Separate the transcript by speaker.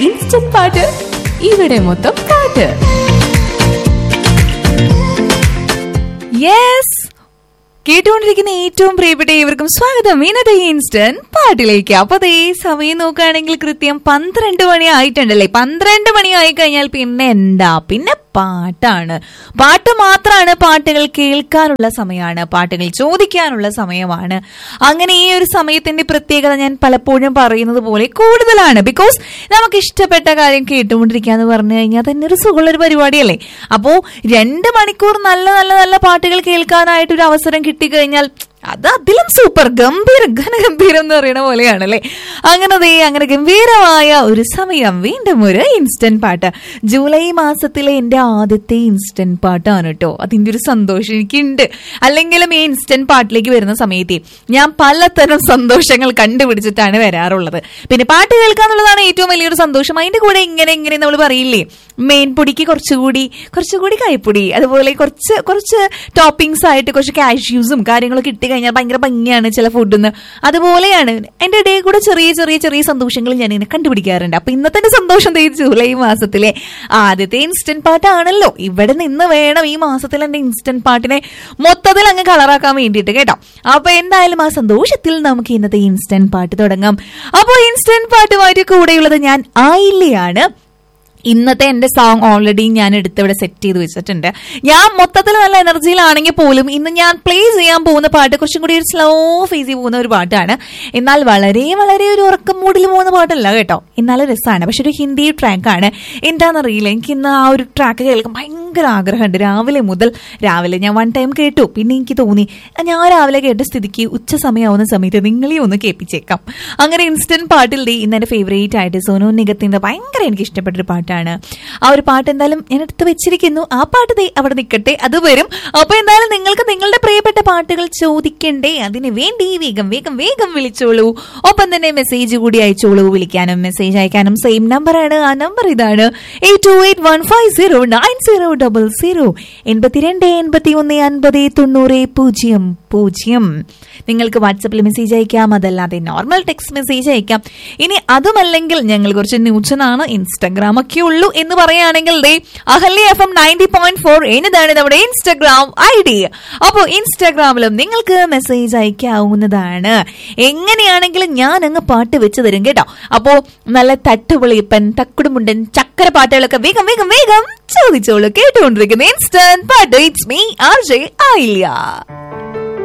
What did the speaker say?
Speaker 1: instant പാട്ട് ഇവിടെ മൊത്തം പാട്ട്
Speaker 2: യെസ് കേട്ടുകൊണ്ടിരിക്കുന്ന ഏറ്റവും പ്രിയപ്പെട്ട ഏവർക്കും സ്വാഗതം ഇന്നത്തെ ഇൻസ്റ്റന്റ് പാട്ടിലേക്ക് അപ്പൊ അതേ സമയം നോക്കുകയാണെങ്കിൽ കൃത്യം പന്ത്രണ്ട് മണി ആയിട്ടുണ്ടല്ലേ പന്ത്രണ്ട് മണി ആയി കഴിഞ്ഞാൽ പിന്നെ എന്താ പിന്നെ പാട്ടാണ് പാട്ട് മാത്രമാണ് പാട്ടുകൾ കേൾക്കാനുള്ള സമയമാണ് പാട്ടുകൾ ചോദിക്കാനുള്ള സമയമാണ് അങ്ങനെ ഈ ഒരു സമയത്തിന്റെ പ്രത്യേകത ഞാൻ പലപ്പോഴും പറയുന്നത് പോലെ കൂടുതലാണ് ബിക്കോസ് നമുക്ക് ഇഷ്ടപ്പെട്ട കാര്യം കേട്ടുകൊണ്ടിരിക്കുക എന്ന് പറഞ്ഞു കഴിഞ്ഞാൽ തന്നെ ഒരു സുഖമുള്ള ഒരു പരിപാടിയല്ലേ അപ്പോ രണ്ട് മണിക്കൂർ നല്ല നല്ല നല്ല പാട്ടുകൾ കേൾക്കാനായിട്ട് ഒരു അവസരം കിട്ടിക്കഴിഞ്ഞാൽ അത് അതിലും സൂപ്പർ ഗംഭീര ഘനഗംഭീരം എന്ന് പറയുന്ന പോലെയാണല്ലേ അങ്ങനെ ദേ അങ്ങനെ ഗംഭീരമായ ഒരു സമയം വീണ്ടും ഒരു ഇൻസ്റ്റന്റ് പാട്ട് ജൂലൈ മാസത്തിലെ എന്റെ ആദ്യത്തെ ഇൻസ്റ്റന്റ് പാട്ടാണ് കേട്ടോ അതിന്റെ ഒരു സന്തോഷം എനിക്കുണ്ട് അല്ലെങ്കിലും ഈ ഇൻസ്റ്റന്റ് പാട്ടിലേക്ക് വരുന്ന സമയത്തെ ഞാൻ പലതരം സന്തോഷങ്ങൾ കണ്ടുപിടിച്ചിട്ടാണ് വരാറുള്ളത് പിന്നെ പാട്ട് കേൾക്കാന്നുള്ളതാണ് ഏറ്റവും വലിയൊരു സന്തോഷം അതിന്റെ കൂടെ ഇങ്ങനെ ഇങ്ങനെ നമ്മൾ പറയില്ലേ മെയിൻ പൊടിക്ക് കുറച്ചുകൂടി കുറച്ചുകൂടി കൈപ്പൊടി അതുപോലെ കുറച്ച് കുറച്ച് ടോപ്പിംഗ്സ് ആയിട്ട് കുറച്ച് കാഷ്യൂസും കാര്യങ്ങളൊക്കെ ഇട്ട് കഴിഞ്ഞാൽ ഭയങ്കര ഭംഗിയാണ് ചില ഫുഡിന്ന് അതുപോലെയാണ് എന്റെ ഇടയിൽ കൂടെ ചെറിയ ചെറിയ ചെറിയ സന്തോഷങ്ങൾ ഞാൻ ഇങ്ങനെ കണ്ടുപിടിക്കാറുണ്ട് അപ്പൊ ഇന്നത്തെ എന്റെ സന്തോഷം ദേ ജൂലൈ മാസത്തിലെ ആദ്യത്തെ ഇൻസ്റ്റന്റ് പാട്ടാണല്ലോ ഇവിടെ നിന്ന് വേണം ഈ മാസത്തിൽ എന്റെ ഇൻസ്റ്റന്റ് പാട്ടിനെ മൊത്തത്തിൽ അങ്ങ് കളറാക്കാൻ വേണ്ടിയിട്ട് കേട്ടോ അപ്പൊ എന്തായാലും ആ സന്തോഷത്തിൽ നമുക്ക് ഇന്നത്തെ ഇൻസ്റ്റന്റ് പാട്ട് തുടങ്ങാം അപ്പോൾ ഇൻസ്റ്റന്റ് പാട്ടുമായിട്ട് കൂടെയുള്ളത് ഞാൻ ആയില്ലയാണ് ഇന്നത്തെ എന്റെ സോങ് ഓൾറെഡി ഞാൻ എടുത്തിവിടെ സെറ്റ് ചെയ്ത് വെച്ചിട്ടുണ്ട് ഞാൻ മൊത്തത്തിൽ നല്ല എനർജിയിലാണെങ്കിൽ പോലും ഇന്ന് ഞാൻ പ്ലേ ചെയ്യാൻ പോകുന്ന പാട്ട് കുറച്ചും കൂടി ഒരു സ്ലോ ഫേസ് പോകുന്ന ഒരു പാട്ടാണ് എന്നാൽ വളരെ വളരെ ഒരു ഉറക്കം മൂഡിൽ പോകുന്ന പാട്ടല്ല കേട്ടോ എന്നാലും രസമാണ് പക്ഷെ ഒരു ഹിന്ദി ട്രാക്കാണ് എന്താണെന്നറിയില്ല എനിക്ക് ഇന്ന് ആ ഒരു ട്രാക്ക് കേൾക്കാൻ ഭയങ്കര ആഗ്രഹമുണ്ട് രാവിലെ മുതൽ രാവിലെ ഞാൻ വൺ ടൈം കേട്ടു പിന്നെ എനിക്ക് തോന്നി ഞാൻ രാവിലെ കേട്ട സ്ഥിതിക്ക് ഉച്ച സമയമാവുന്ന സമയത്ത് നിങ്ങളെ ഒന്ന് കേൾപ്പിച്ചേക്കാം അങ്ങനെ ഇൻസ്റ്റന്റ് പാട്ടിൽ ദേ ഇന്ന് എന്റെ ഫേവറേറ്റ് ആയിട്ട് സോനു നിഗത്തിന്റെ ഭയങ്കര എനിക്ക് ഇഷ്ടപ്പെട്ട ഒരു പാട്ടാണ് ആ ഒരു പാട്ട് എന്തായാലും ഞാൻ എടുത്ത് വെച്ചിരിക്കുന്നു ആ പാട്ട് ദേ അവിടെ നിൽക്കട്ടെ അത് വരും അപ്പൊ എന്തായാലും നിങ്ങൾക്ക് നിങ്ങളുടെ പ്രിയപ്പെട്ട പാട്ടുകൾ ചോദിക്കണ്ടേ അതിന് വേണ്ടി വേഗം വേഗം വേഗം വിളിച്ചോളൂ ഒപ്പം തന്നെ മെസ്സേജ് കൂടി അയച്ചോളൂ വിളിക്കാനും മെസ്സേജ് അയക്കാനും സെയിം നമ്പറാണ് ആ നമ്പർ ഇതാണ് eight two eight one five zero nine zero double zero എൺപത്തിരണ്ട് എൺപത്തി ഒന്ന് അൻപത് തൊണ്ണൂറ് പൂജ്യം പൂജ്യം നിങ്ങൾക്ക് വാട്സപ്പിൽ മെസ്സേജ് അയക്കാം അതല്ലാതെ നോർമൽ ടെക്സ്റ്റ് മെസ്സേജ് അയക്കാം ഇനി അതുമല്ലെങ്കിൽ ഞങ്ങൾ കുറച്ച് ന്യൂജനാണ് ഇൻസ്റ്റഗ്രാം ഒക്കെ ഉള്ളൂ എന്ന് പറയുകയാണെങ്കിൽ ദേ Ahalya F M ninety point four എന്നതാണ് നമ്മുടെ ഇൻസ്റ്റഗ്രാം ഐ ഡി അപ്പോൾ ഇൻസ്റ്റഗ്രാമിലും നിങ്ങൾക്ക് മെസ്സേജ് അയക്കാവുന്നതാണ് എങ്ങനെയാണെങ്കിലും ഞാൻ അങ്ങ് പാട്ട് വെച്ച് തരും കേട്ടോ അപ്പോ നല്ല തട്ടുപൊളിപ്പൻ തക്കുടുമുണ്ടൻ ചക്കര പാട്ടുകളൊക്കെ വേഗം വേഗം വേഗം ചോദിച്ചോളൂ കേട്ടുകൊണ്ടിരിക്കുന്ന ഇൻസ്റ്റന്റ് പാട്ട് ഇറ്റ്സ് മീ ആർ ജെ ആയില്ല